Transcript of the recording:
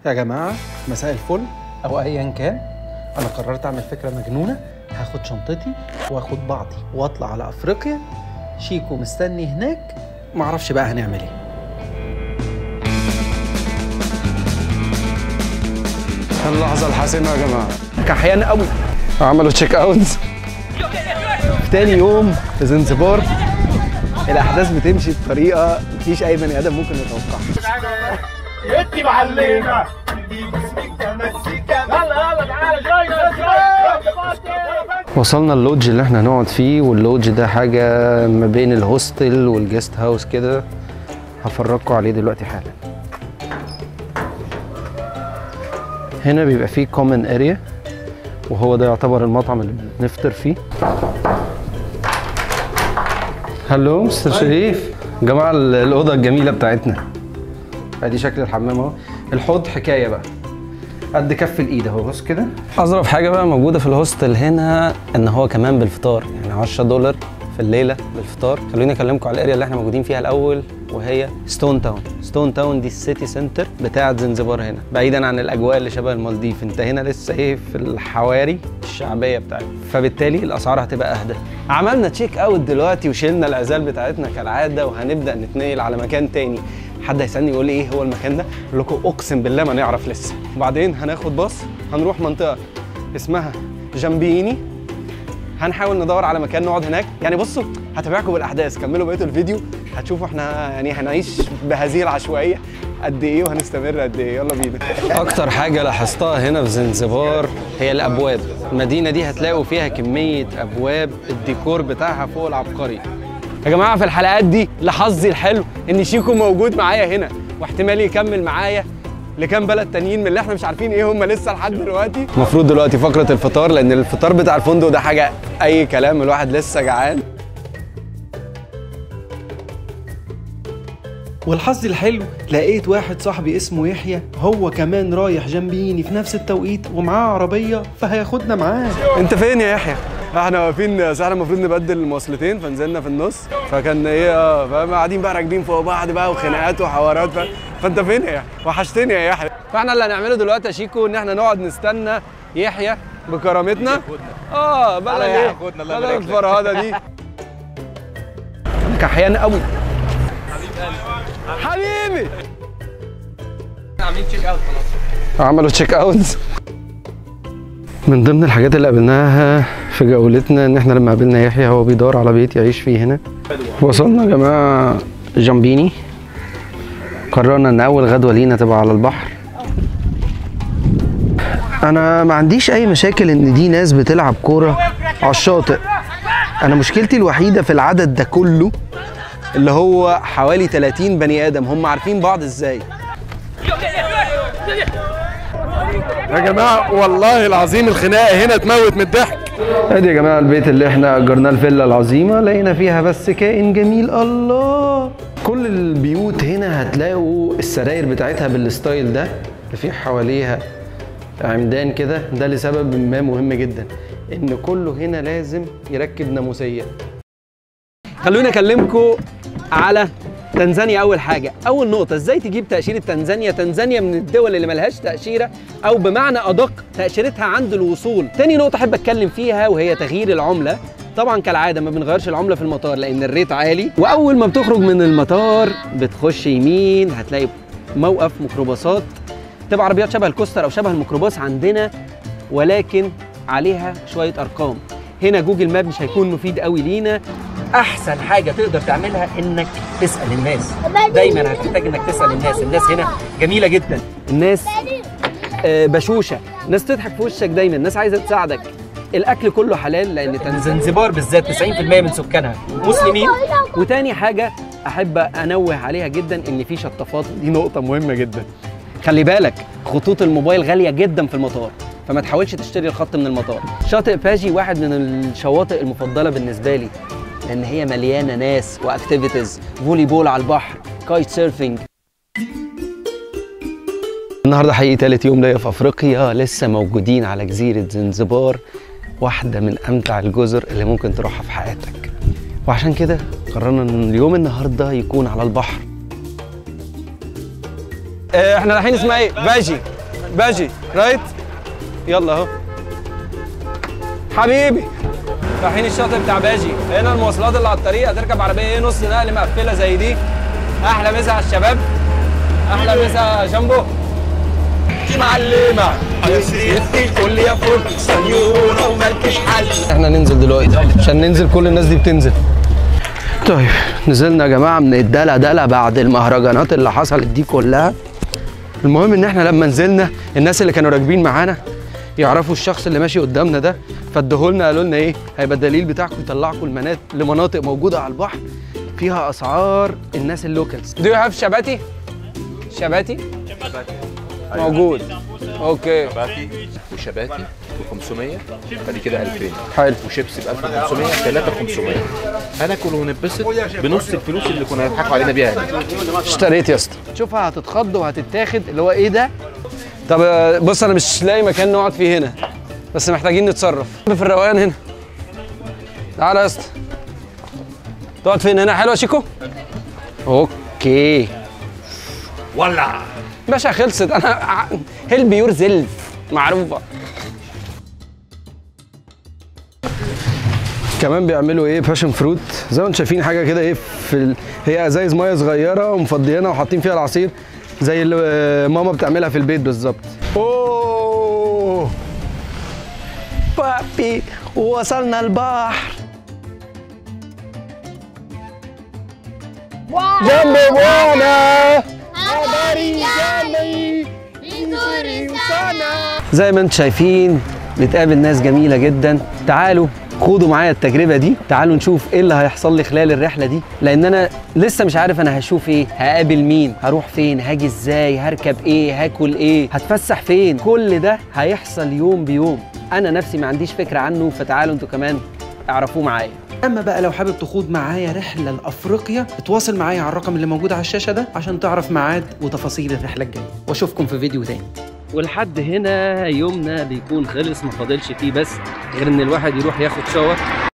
يا جماعة مساء الفل أو أيا كان أنا قررت أعمل فكرة مجنونة هاخد شنطتي واخد بعضي واطلع على أفريقيا شيكو مستني هناك معرفش بقى هنعمل ايه اللحظة الحاسمة يا جماعة كحيان قوي عملوا تشيك اوت في تاني يوم في زنزبار الأحداث بتمشي بطريقة مفيش أي بني آدم ممكن يتوقعها انت معلمه دي باسمك تمسكه يلا يلا تعالى جاي جاي وصلنا اللودج اللي احنا هنقعد فيه واللودج ده حاجة ما بين الهوستل والجيست هاوس كده هفرجكم عليه دلوقتي حالا هنا بيبقى فيه كومن اريا وهو ده يعتبر المطعم اللي بنفطر فيه هلو مستر شريف يا جماعة ال- الأوضة الجميلة بتاعتنا ادي شكل الحمام اهو الحوض حكاية بقى قد كف الايد اهو بص كده اظرف حاجه بقى موجوده في الهوستل هنا ان هو كمان بالفطار يعني 10 دولار في الليله بالفطار خلوني اكلمكم على الاريا اللي احنا موجودين فيها الاول وهي ستون تاون ستون تاون دي السيتي سنتر بتاعه زنزبار هنا بعيدا عن الاجواء اللي شبه المالديف انت هنا لسه ايه في الحواري الشعبيه بتاعتك فبالتالي الاسعار هتبقى اهدى عملنا تشيك اوت دلوقتي وشيلنا العزال بتاعتنا كالعاده وهنبدا نتنقل على مكان تاني حد هيسالني يقول لي ايه هو المكان ده اقول لكم اقسم بالله ما نعرف لسه وبعدين هناخد باص هنروح منطقه اسمها جامبيني هنحاول ندور على مكان نقعد هناك يعني بصوا هتابعكم بالاحداث كملوا بقيه الفيديو هتشوفوا احنا يعني هنعيش بهذه العشوائيه قد ايه وهنستمر قد ايه يلا بينا اكتر حاجه لاحظتها هنا في زنزبار هي الابواب المدينه دي هتلاقوا فيها كميه ابواب الديكور بتاعها فوق العبقري يا جماعه في الحلقات دي لحظي الحلو ان شيكو موجود معايا هنا واحتمال يكمل معايا لكام بلد تانيين من اللي احنا مش عارفين ايه هم لسه لحد دلوقتي المفروض دلوقتي فقره الفطار لان الفطار بتاع الفندق ده حاجه اي كلام الواحد لسه جعان والحظ الحلو لقيت واحد صاحبي اسمه يحيى هو كمان رايح جنبيني في نفس التوقيت ومعاه عربية فهياخدنا معاه انت فين يا يحيى احنا واقفين احنا المفروض نبدل المواصلتين فنزلنا في النص فكان ايه اه فاهم قاعدين بقى راكبين فوق بعض بقى وخناقات وحوارات ف... فانت فين يا يحيى وحشتني يا يحيى فاحنا اللي هنعمله دلوقتي يا شيكو ان احنا نقعد نستنى يحيى بكرامتنا اه بلا على ايه يحيى خدنا، الله بلا يبارك لك. الفرهده دي كحيان قوي حبيبي عاملين تشيك اوت خلاص عملوا تشيك اوت من ضمن الحاجات اللي قابلناها في جولتنا ان احنا لما قابلنا يحيى هو بيدور على بيت يعيش فيه هنا وصلنا يا جماعه جامبيني قررنا ان اول غدوه لينا تبقى على البحر انا ما عنديش اي مشاكل ان دي ناس بتلعب كوره على الشاطئ انا مشكلتي الوحيده في العدد ده كله اللي هو حوالي 30 بني ادم هم عارفين بعض ازاي يا جماعه والله العظيم الخناقه هنا تموت من الضحك ادي يا جماعه البيت اللي احنا اجرناه الفيلا العظيمه لقينا فيها بس كائن جميل الله كل البيوت هنا هتلاقوا السراير بتاعتها بالستايل ده اللي فيه حواليها عمدان كده ده لسبب ما مهم جدا ان كله هنا لازم يركب ناموسيه خلوني اكلمكم على تنزانيا اول حاجه اول نقطه ازاي تجيب تاشيره تنزانيا تنزانيا من الدول اللي ملهاش تاشيره او بمعنى ادق تاشيرتها عند الوصول تاني نقطه احب اتكلم فيها وهي تغيير العمله طبعا كالعاده ما بنغيرش العمله في المطار لان الريت عالي واول ما بتخرج من المطار بتخش يمين هتلاقي موقف ميكروباصات تبقى عربيات شبه الكوستر او شبه الميكروباص عندنا ولكن عليها شويه ارقام هنا جوجل ماب مش هيكون مفيد قوي لينا احسن حاجه تقدر تعملها انك تسال الناس دايما هتحتاج انك تسال الناس الناس هنا جميله جدا الناس آه، بشوشه ناس تضحك في وشك دايما ناس عايزه تساعدك الاكل كله حلال لان تن- زنزبار بالذات 90% من سكانها مسلمين وتاني حاجه احب انوه عليها جدا ان في شطافات دي نقطه مهمه جدا خلي بالك خطوط الموبايل غاليه جدا في المطار فما تحاولش تشتري الخط من المطار شاطئ باجي واحد من الشواطئ المفضله بالنسبه لي لان هي مليانه ناس واكتيفيتيز فولي بول على البحر كايت سيرفنج النهارده حقيقي تالت يوم ليا في افريقيا لسه موجودين على جزيره زنزبار واحده من امتع الجزر اللي ممكن تروحها في حياتك وعشان كده قررنا ان اليوم النهارده يكون على البحر آه، احنا رايحين اسمها ايه باجي باجي رايت يلا اهو حبيبي رايحين الشاطئ بتاع باجي هنا المواصلات اللي على الطريق هتركب عربيه ايه نص نقل مقفله زي دي احلى مسا على الشباب احلى مسا يا جامبو دي معلمة يسري الكل يا فل سنيورة ومالكش حل احنا ننزل دلوقتي عشان ننزل كل الناس دي بتنزل طيب نزلنا يا جماعه من الدلع دلع بعد المهرجانات اللي حصلت دي كلها المهم ان احنا لما نزلنا الناس اللي كانوا راكبين معانا يعرفوا الشخص اللي ماشي قدامنا ده فادهولنا قالوا لنا ايه هيبقى الدليل بتاعكم يطلعكم المنات لمناطق موجوده على البحر فيها اسعار الناس اللوكالز دو يو هاف شباتي شباتي موجود اوكي شباتي وشباتي ب 500 ادي كده 2000 حلو وشيبسي ب 1500 3500 هناكل ونتبسط بنص الفلوس اللي كنا هيضحكوا علينا بيها هنا اشتريت يا اسطى شوفها هتتخض وهتتاخد اللي هو ايه ده طب آه، بص انا مش لاقي مكان نقعد فيه هنا بس محتاجين نتصرف في الروقان هنا تعالى يا اسطى تقعد فين هنا حلوه يا شيكو اوكي ولع باشا خلصت انا هيلب يور زلف معروفه كمان بيعملوا ايه باشن فروت زي ما انتم شايفين حاجه كده ايه في ال... هي ازايز ميه صغيره ومفضيينها وحاطين فيها العصير زي اللي آه، ماما بتعملها في البيت بالظبط اوه بابي وصلنا البحر جنب وانا زي ما انتم شايفين بتقابل ناس جميلة جدا تعالوا خدوا معايا التجربة دي تعالوا نشوف ايه اللي هيحصل لي خلال الرحلة دي لان انا لسه مش عارف انا هشوف ايه هقابل مين هروح فين هاجي ازاي هركب ايه هاكل ايه هتفسح فين كل ده هيحصل يوم بيوم انا نفسي ما عنديش فكرة عنه فتعالوا انتوا كمان اعرفوه معايا اما بقى لو حابب تخوض معايا رحله لافريقيا اتواصل معايا على الرقم اللي موجود على الشاشه ده عشان تعرف ميعاد وتفاصيل الرحله الجايه واشوفكم في فيديو تاني ولحد هنا يومنا بيكون خلص ما فاضلش فيه بس غير ان الواحد يروح ياخد شاور